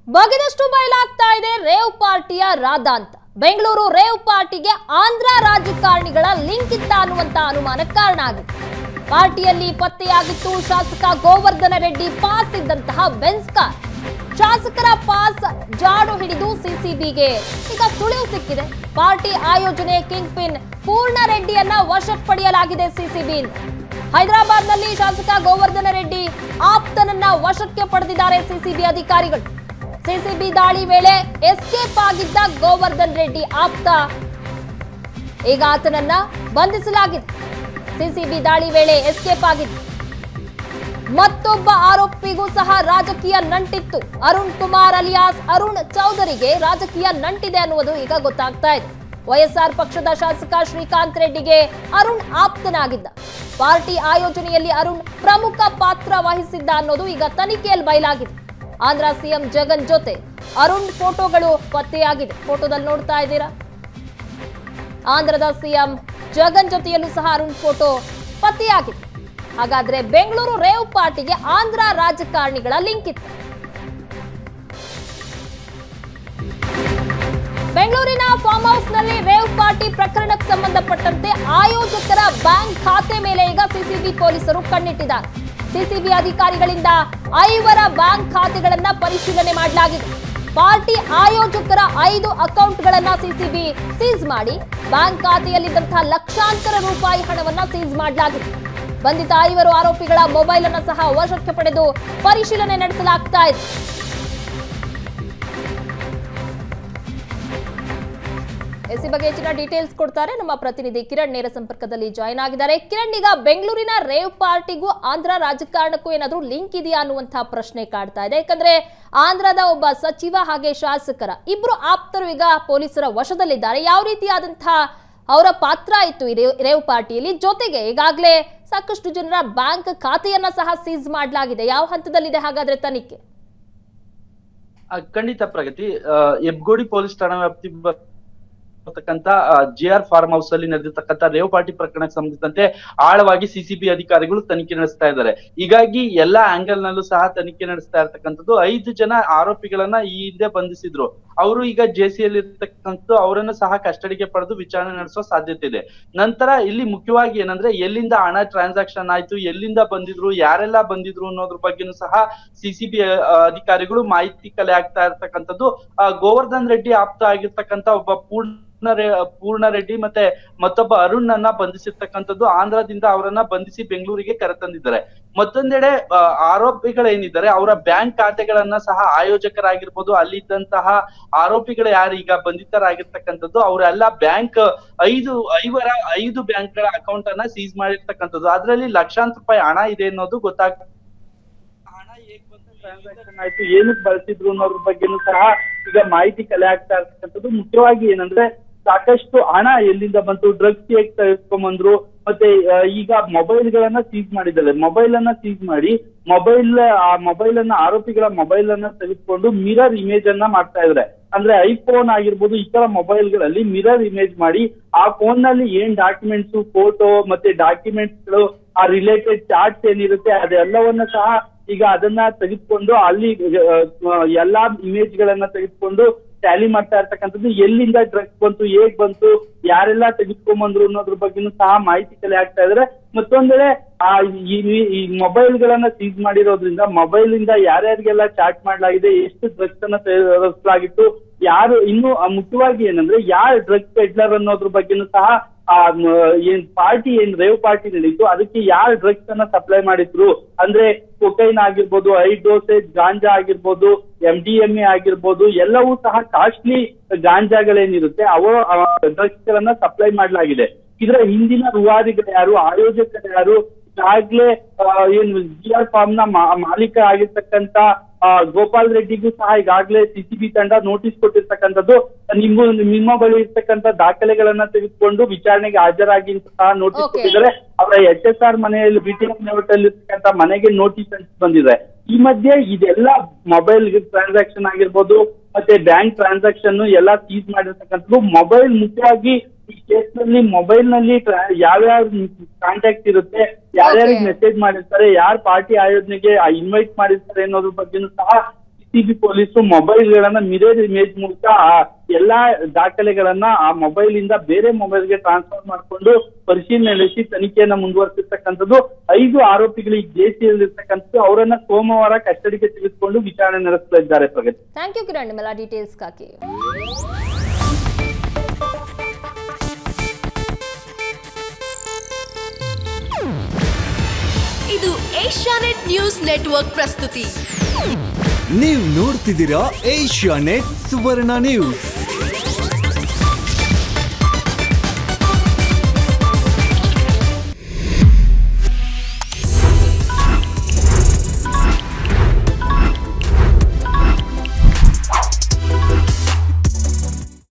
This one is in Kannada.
ಬಗೆದಷ್ಟು ಬಯಲಾಗ್ತಾ ಇದೆ ರೇವ್ ಪಾರ್ಟಿಯ ರಾಧಾಂತ ಬೆಂಗಳೂರು ರೇವ್ ಪಾರ್ಟಿಗೆ ಆಂಧ್ರ ರಾಜಕಾರಣಿಗಳ ಲಿಂಕ್ ಇತ್ತ ಅನ್ನುವಂತ ಅನುಮಾನಕ್ಕೆ ಕಾರಣ ಆಗಿದೆ ಪಾರ್ಟಿಯಲ್ಲಿ ಪತ್ತೆಯಾಗಿತ್ತು ಶಾಸಕ ಗೋವರ್ಧನ ರೆಡ್ಡಿ ಪಾಸ್ ಇದ್ದಂತಹ ಬೆನ್ಸ್ ಕಾರ್ ಶಾಸಕರ ಪಾಸ್ ಜಾಡು ಹಿಡಿದು ಸಿಸಿಬಿಗೆ ಈಗ ಸುಳಿವು ಸಿಕ್ಕಿದೆ ಪಾರ್ಟಿ ಆಯೋಜನೆ ಕಿಂಗ್ ಪಿನ್ ಪೂರ್ಣ ರೆಡ್ಡಿಯನ್ನ ವಶಕ್ಕೆ ಪಡೆಯಲಾಗಿದೆ ಸಿಸಿಬಿಯಿಂದ ಹೈದರಾಬಾದ್ನಲ್ಲಿ ಶಾಸಕ ಗೋವರ್ಧನ ರೆಡ್ಡಿ ಆಪ್ತನನ್ನ ವಶಕ್ಕೆ ಪಡೆದಿದ್ದಾರೆ ಸಿಸಿಬಿ ಅಧಿಕಾರಿಗಳು ಸಿಸಿಬಿ ದಾಳಿ ವೇಳೆ ಎಸ್ಕೇಪ್ ಆಗಿದ್ದ ಗೋವರ್ಧನ್ ರೆಡ್ಡಿ ಆಪ್ತ ಈಗ ಆತನನ್ನ ಬಂಧಿಸಲಾಗಿದೆ ಸಿಸಿಬಿ ದಾಳಿ ವೇಳೆ ಎಸ್ಕೇಪ್ ಆಗಿದ್ದು ಮತ್ತೊಬ್ಬ ಆರೋಪಿಗೂ ಸಹ ರಾಜಕೀಯ ನಂಟಿತ್ತು ಅರುಣ್ ಕುಮಾರ್ ಅಲಿಯಾಸ್ ಅರುಣ್ ಚೌಧರಿಗೆ ರಾಜಕೀಯ ನಂಟಿದೆ ಅನ್ನುವುದು ಈಗ ಗೊತ್ತಾಗ್ತಾ ಇದೆ ವೈಎಸ್ಆರ್ ಪಕ್ಷದ ಶಾಸಕ ಶ್ರೀಕಾಂತ್ ರೆಡ್ಡಿಗೆ ಅರುಣ್ ಆಪ್ತನಾಗಿದ್ದ ಪಾರ್ಟಿ ಆಯೋಜನೆಯಲ್ಲಿ ಅರುಣ್ ಪ್ರಮುಖ ಪಾತ್ರ ವಹಿಸಿದ್ದ ಅನ್ನೋದು ಈಗ ತನಿಖೆಯಲ್ಲಿ ಬಯಲಾಗಿದೆ ಆಂಧ್ರ ಸಿಎಂ ಜಗನ್ ಜೊತೆ ಅರುಣ್ ಫೋಟೋಗಳು ಪತ್ತೆಯಾಗಿದೆ ಫೋಟೋದಲ್ಲಿ ನೋಡ್ತಾ ಇದ್ದೀರಾ ಆಂಧ್ರದ ಸಿಎಂ ಜಗನ್ ಜೊತೆಯಲ್ಲೂ ಸಹ ಅರುಣ್ ಫೋಟೋ ಪತ್ತೆಯಾಗಿದೆ ಹಾಗಾದ್ರೆ ಬೆಂಗಳೂರು ರೇವ್ ಪಾರ್ಟಿಗೆ ಆಂಧ್ರ ರಾಜಕಾರಣಿಗಳ ಲಿಂಕ್ ಇತ್ತು ಬೆಂಗಳೂರಿನ ಫಾರ್ಮ್ ಹೌಸ್ ನಲ್ಲಿ ರೇವ್ ಪಾರ್ಟಿ ಪ್ರಕರಣಕ್ಕೆ ಸಂಬಂಧಪಟ್ಟಂತೆ ಆಯೋಜಕರ ಬ್ಯಾಂಕ್ ಖಾತೆ ಮೇಲೆ ಈಗ ಸಿಸಿಬಿ ಪೊಲೀಸರು ಕಣ್ಣಿಟ್ಟಿದ್ದಾರೆ ಸಿಸಿಬಿ ಅಧಿಕಾರಿಗಳಿಂದ ಐವರ ಬ್ಯಾಂಕ್ ಖಾತೆಗಳನ್ನ ಪರಿಶೀಲನೆ ಮಾಡಲಾಗಿದೆ ಪಾರ್ಟಿ ಆಯೋಜಕರ ಐದು ಅಕೌಂಟ್ಗಳನ್ನ ಸಿಸಿಬಿ ಸೀಸ್ ಮಾಡಿ ಬ್ಯಾಂಕ್ ಖಾತೆಯಲ್ಲಿದ್ದಂತಹ ಲಕ್ಷಾಂತರ ರೂಪಾಯಿ ಹಣವನ್ನ ಸೀಸ್ ಮಾಡಲಾಗಿದೆ ಬಂಧಿತ ಐವರು ಆರೋಪಿಗಳ ಮೊಬೈಲ್ ಅನ್ನ ಸಹ ವಶಕ್ಕೆ ಪಡೆದು ಪರಿಶೀಲನೆ ನಡೆಸಲಾಗ್ತಾ ಇದೆ ಎಸಿ ಬಗ್ಗೆ ಹೆಚ್ಚಿನ ಡೀಟೇಲ್ಸ್ ಕೊಡ್ತಾರೆ ನಮ್ಮ ಪ್ರತಿನಿಧಿ ಕಿರಣ್ ನೇರ ಸಂಪರ್ಕದಲ್ಲಿ ಜಾಯ್ನ್ ಆಗಿದ್ದಾರೆ ಕಿರಣ್ ಈಗ ಬೆಂಗಳೂರಿನ ರೇವ್ ಪಾರ್ಟಿಗೂ ಆಂಧ್ರ ರಾಜಕಾರಣಕ್ಕೂ ಏನಾದ್ರೂ ಲಿಂಕ್ ಇದೆಯಾ ಅನ್ನುವಂತಹ ಪ್ರಶ್ನೆ ಕಾಡ್ತಾ ಇದೆ ಯಾಕಂದ್ರೆ ಆಂಧ್ರದ ಒಬ್ಬ ಸಚಿವ ಹಾಗೆ ಶಾಸಕರ ಇಬ್ರು ಆಪ್ತರು ಈಗ ಪೊಲೀಸರ ವಶದಲ್ಲಿದ್ದಾರೆ ಯಾವ ರೀತಿಯಾದಂತಹ ಅವರ ಪಾತ್ರ ಇತ್ತು ಈ ರೇವ್- ರೇವ್ ಪಾರ್ಟಿಯಲ್ಲಿ ಜೊತೆಗೆ ಈಗಾಗಲೇ ಸಾಕಷ್ಟು ಜನರ ಬ್ಯಾಂಕ್ ಖಾತೆಯನ್ನ ಸಹ ಸೀಸ್ ಮಾಡಲಾಗಿದೆ ಯಾವ ಹಂತದಲ್ಲಿದೆ ಹಾಗಾದ್ರೆ ತನಿಖೆ ಆ, ಖಂಡಿತ ಪ್ರಗತಿ ಆ, ಹೆಬ್ಗೋಡಿ ಪೊಲೀಸ್ ಠಾಣಾ ವ್ಯಾಪ್ತಿ ಬರ್ತಕ್ಕಂತ ಜೆ ಆರ್ ಫಾರ್ಮ್ ಹೌಸ್ ಅಲ್ಲಿ ನಡೆದಿರ್ತಕ್ಕಂಥ ರೇವ್ ಪಾರ್ಟಿ ಪ್ರಕರಣಕ್ಕೆ ಸಂಬಂಧಿಸಿದಂತೆ ಆಳವಾಗಿ ಸಿಸಿಬಿ ಅಧಿಕಾರಿಗಳು ತನಿಖೆ ನಡೆಸ್ತಾ ಇದ್ದಾರೆ ಹೀಗಾಗಿ ಎಲ್ಲಾ ಆಂಗಲ್ ನಲ್ಲೂ ಸಹ ತನಿಖೆ ನಡೆಸ್ತಾ ಇರ್ತಕ್ಕಂಥದ್ದು ಐದು ಜನ ಆರೋಪಿಗಳನ್ನ ಈ ಹಿಂದೆ ಬಂಧಿಸಿದ್ರು ಅವರು ಈಗ ಜೆ ಸಿ ಅಲ್ಲಿ ಇರ್ತಕ್ಕಂಥ ಅವರನ್ನು ಸಹ ಕಸ್ಟಡಿಗೆ ಪಡೆದು ವಿಚಾರಣೆ ನಡೆಸುವ ಸಾಧ್ಯತೆ ಇದೆ ನಂತರ ಇಲ್ಲಿ ಮುಖ್ಯವಾಗಿ ಏನಂದ್ರೆ ಎಲ್ಲಿಂದ ಹಣ ಟ್ರಾನ್ಸಾಕ್ಷನ್ ಆಯ್ತು ಎಲ್ಲಿಂದ ಬಂದಿದ್ರು ಯಾರೆಲ್ಲ ಬಂದಿದ್ರು ಅನ್ನೋದ್ರ ಬಗ್ಗೆನೂ ಸಹ ಸಿಸಿಬಿ ಅಧಿಕಾರಿಗಳು ಮಾಹಿತಿ ಕಲೆ ಆಗ್ತಾ ಇರ್ತಕ್ಕಂಥದ್ದು ಆ, ಗೋವರ್ಧನ್ ರೆಡ್ಡಿ ಆಪ್ತ ಆಗಿರ್ತಕ್ಕಂಥ ಒಬ್ಬ ಪೂರ್ಣ ರೇ- ಪೂರ್ಣ ರೆಡ್ಡಿ ಮತ್ತೆ ಮತ್ತೊಬ್ಬ ಅರುಣ್ ಅನ್ನ ಬಂಧಿಸಿರ್ತಕ್ಕಂಥದ್ದು ಆಂಧ್ರದಿಂದ ಅವರನ್ನ ಬಂಧಿಸಿ ಬೆಂಗಳೂರಿಗೆ ಕರೆತಂದಿದ್ದಾರೆ ಮತ್ತೊಂದೆಡೆ ಆ, ಆರೋಪಿಗಳೇನಿದ್ದಾರೆ ಅವರ ಬ್ಯಾಂಕ್ ಖಾತೆಗಳನ್ನ ಸಹ ಆಯೋಜಕರಾಗಿರ್ಬೋದು ಅಲ್ಲಿದ್ದಂತಹ ಆರೋಪಿಗಳು ಯಾರು ಈಗ ಬಂಧಿತರಾಗಿರ್ತಕ್ಕಂಥದ್ದು ಅವರೆಲ್ಲ ಬ್ಯಾಂಕ್ ಐದು ಐವರ ಐದು ಬ್ಯಾಂಕ್ ಗಳ ಅಕೌಂಟ್ ಅನ್ನ ಸೀಸ್ ಮಾಡಿರ್ತಕ್ಕಂಥದ್ದು ಅದರಲ್ಲಿ ಲಕ್ಷಾಂತರ ರೂಪಾಯಿ ಹಣ ಇದೆ ಅನ್ನೋದು ಗೊತ್ತಾಗ್ತದೆ ಹಣ ಹೇಗ್ ಬಂತು ಟ್ರಾನ್ಸಾಕ್ಷನ್ ಆಯ್ತು ಏನಕ್ಕೆ ಬಳಸಿದ್ರು ಅನ್ನೋದ್ರ ಬಗ್ಗೆನೂ ಸಹ ಈಗ ಮಾಹಿತಿ ಕಲೆ ಆಗ್ತಾ ಇರ್ತಕ್ಕಂಥದ್ದು ಮುಖ್ಯವಾಗಿ ಏನಂದ್ರೆ ಸಾಕಷ್ಟು ಹಣ ಎಲ್ಲಿಂದ ಬಂತು ಡ್ರಗ್ಸ್ ಹೇಗ್ ತೆಗೆದುಕೊಂಡ್ಬಂದ್ರು ಮತ್ತೆ ಆ, ಈಗ ಮೊಬೈಲ್ ಗಳನ್ನ ಸೀಸ್ ಮಾಡಿದ್ದಾರೆ ಮೊಬೈಲ್ ಅನ್ನ ಸೀಸ್ ಮಾಡಿ ಮೊಬೈಲ್ ಆ ಮೊಬೈಲ್ ಅನ್ನ ಆರೋಪಿಗಳ ಮೊಬೈಲ್ ಅನ್ನ ತೆಗೆದುಕೊಂಡು ಮಿರರ್ ಇಮೇಜ್ ಅನ್ನ ಮಾಡ್ತಾ ಇದ್ದಾರೆ ಅಂದ್ರೆ ಐಫೋನ್ ಆಗಿರ್ಬೋದು ಈ ತರ ಮೊಬೈಲ್ ಗಳಲ್ಲಿ ಮಿರರ್ ಇಮೇಜ್ ಮಾಡಿ ಆ ಫೋನ್ ನಲ್ಲಿ ಏನ್ ಡಾಕ್ಯುಮೆಂಟ್ಸ್ ಫೋಟೋ ಮತ್ತೆ ಡಾಕ್ಯುಮೆಂಟ್ಸ್ ಗಳು ಆ ರಿಲೇಟೆಡ್ ಚಾರ್ಟ್ಸ್ ಏನಿರುತ್ತೆ ಅದೆಲ್ಲವನ್ನ ಸಹ ಈಗ ಅದನ್ನ ತೆಗೆದುಕೊಂಡು ಅಲ್ಲಿ ಆ, ಆ, ಎಲ್ಲಾ ಇಮೇಜ್ ಗಳನ್ನ ತೆಗೆದುಕೊಂಡು ಟ್ಯಾಲಿ ಮಾಡ್ತಾ ಇರ್ತಕ್ಕಂಥದ್ದು ಎಲ್ಲಿಂದ ಡ್ರಗ್ಸ್ ಬಂತು ಹೇಗ್ ಬಂತು ಯಾರೆಲ್ಲ ತೆಗೆದುಕೊಂಡ್ಬಂದ್ರು ಅನ್ನೋದ್ರ ಬಗ್ಗೆನೂ ಸಹ ಮಾಹಿತಿ ಕಲೆ ಆಗ್ತಾ ಇದಾರೆ ಮತ್ತೊಂದೆಡೆ ಆ ಈ ಈ ಮೊಬೈಲ್ ಗಳನ್ನ ಸೀಸ್ ಮಾಡಿರೋದ್ರಿಂದ ಮೊಬೈಲ್ ಇಂದ ಯಾರ್ಯಾರಿಗೆಲ್ಲ ಚಾಟ್ ಮಾಡಲಾಗಿದೆ ಎಷ್ಟು ಡ್ರಗ್ಸ್ ಅನ್ನ ತರಿಸಲಾಗಿತ್ತು ಯಾರು ಇನ್ನು ಆ ಮುಖ್ಯವಾಗಿ ಏನಂದ್ರೆ ಯಾರು ಡ್ರಗ್ಸ್ ಪೆಡ್ಲರ್ ಅನ್ನೋದ್ರ ಬಗ್ಗೆನೂ ಸಹ ಆ ಮ- ಏನ್ ಪಾರ್ಟಿ ಏನ್ ರೇವ್ ಪಾರ್ಟಿ ನಡೀತು ಅದಕ್ಕೆ ಯಾರು ಡ್ರಗ್ಸ್ ಅನ್ನ ಸಪ್ಲೈ ಮಾಡಿದ್ರು ಅಂದ್ರೆ ಕೊಕೈನ್ ಆಗಿರ್ಬೋದು ಐ ಡೋಸೇಜ್ ಗಾಂಜಾ ಆಗಿರ್ಬೋದು ಎಂ ಡಿ ಎಂ ಎ ಆಗಿರ್ಬೋದು ಎಲ್ಲವೂ ಸಹ ಕಾಸ್ಟ್ಲಿ ಗಾಂಜಾಗಳೇನಿರುತ್ತೆ ಅವು ಡ್ರಗ್ಸ್ ಗಳನ್ನ ಸಪ್ಲೈ ಮಾಡಲಾಗಿದೆ ಇದರ ಹಿಂದಿನ ರೂವಾರಿಗಳು ಯಾರು ಆಯೋಜಕರು ಯಾರು ಈಗಾಗ್ಲೇ ಆ, ಏನು ಜಿ ಆರ್ ಫಾರ್ಮ್ ನ ಮಾ- ಮಾಲೀಕ ಆಗಿರ್ತಕ್ಕಂತ ಆ, ಗೋಪಾಲ್ ರೆಡ್ಡಿಗೂ ಸಹ ಈಗಾಗಲೇ ಸಿಸಿಬಿ ತಂಡ ನೋಟಿಸ್ ಕೊಟ್ಟಿರ್ತಕ್ಕಂಥದ್ದು ನಿಮ್ಮ ನಿಮ್ಮ ಬಳಿ ಇರ್ತಕ್ಕಂಥ ದಾಖಲೆಗಳನ್ನ ತೆಗೆದುಕೊಂಡು ವಿಚಾರಣೆಗೆ ಹಾಜರಾಗಿ ಅಂತ ಸಹ ನೋಟಿಸ್ Okay. ಕೊಟ್ಟಿದ್ದಾರೆ ಅವರ ಎಚ್ ಎಸ್ ಆರ್ ಮನೆಯಲ್ಲಿ ಬ್ರಿಟಿಷ್ ಲೇಔಟಲ್ಲಿ ಇರ್ತಕ್ಕಂಥ ಮನೆಗೆ ನೋಟಿಸ್ ಅಂತ ಬಂದಿದೆ ಈ ಮಧ್ಯೆ ಇದೆಲ್ಲ ಮೊಬೈಲ್ ಟ್ರಾನ್ಸಾಕ್ಷನ್ ಆಗಿರ್ಬೋದು ಮತ್ತೆ ಬ್ಯಾಂಕ್ ಟ್ರಾನ್ಸಾಕ್ಷನ್ ಎಲ್ಲ ಸೀಸ್ ಮಾಡಿರ್ತಕ್ಕಂಥದ್ದು ಮೊಬೈಲ್ ಮುಖ್ಯವಾಗಿ ಈ ಕೇಸ್ ನಲ್ಲಿ ಮೊಬೈಲ್ ನಲ್ಲಿ ಟ್ರಾ- ಯಾವ್ಯಾವ ಕಾಂಟ್ಯಾಕ್ಟ್ ಇರುತ್ತೆ ಯಾರ್ಯಾರಿಗೆ Okay. ಮೆಸೇಜ್ ಮಾಡಿರ್ತಾರೆ ಯಾರ್ ಪಾರ್ಟಿ ಆಯೋಜನೆಗೆ ಇನ್ವೈಟ್ ಮಾಡಿರ್ತಾರೆ ಅನ್ನೋದ್ರ ಬಗ್ಗೆನೂ ಸಹ ಸಿಸಿಬಿ ಪೊಲೀಸರು ಮೊಬೈಲ್ ಗಳನ್ನ ಮಿರರ್ ಇಮೇಜ್ ಮೂಲಕ ಆ ಎಲ್ಲಾ ದಾಖಲೆಗಳನ್ನ ಆ ಮೊಬೈಲ್ ಇಂದ ಬೇರೆ ಮೊಬೈಲ್ ಗೆ ಟ್ರಾನ್ಸ್ಫರ್ ಮಾಡಿಕೊಂಡು ಪರಿಶೀಲನೆ ನಡೆಸಿ ತನಿಖೆಯನ್ನ ಮುಂದುವರಿಸಿರ್ತಕ್ಕಂಥದ್ದು ಐದು ಆರೋಪಿಗಳಿಗೆ ಜೇಸಿಯಲ್ಲಿರ್ತಕ್ಕಂಥದ್ದು ಅವರನ್ನ ಸೋಮವಾರ ಕಸ್ಟಡಿಗೆ ತೆಗೆದುಕೊಂಡು ವಿಚಾರಣೆ ನಡೆಸ್ತಾ ಇದ್ದಾರೆ ಪ್ರಗತಿ ಥ್ಯಾಂಕ್ ಯು ಕಿರಣ್ ನಿಮ್ಮೆಲ್ಲ ಡೀಟೇಲ್ಸ್ಗಾಗಿ ಇದು ಏಷ್ಯಾನೆಟ್ ನ್ಯೂಸ್ ನೆಟ್ವರ್ಕ್ ಪ್ರಸ್ತುತಿ ನೀವು ನೋಡ್ತಿದ್ದೀರಾ ಏಷ್ಯಾ ನೆಟ್ ಸುವರ್ಣ ನ್ಯೂಸ್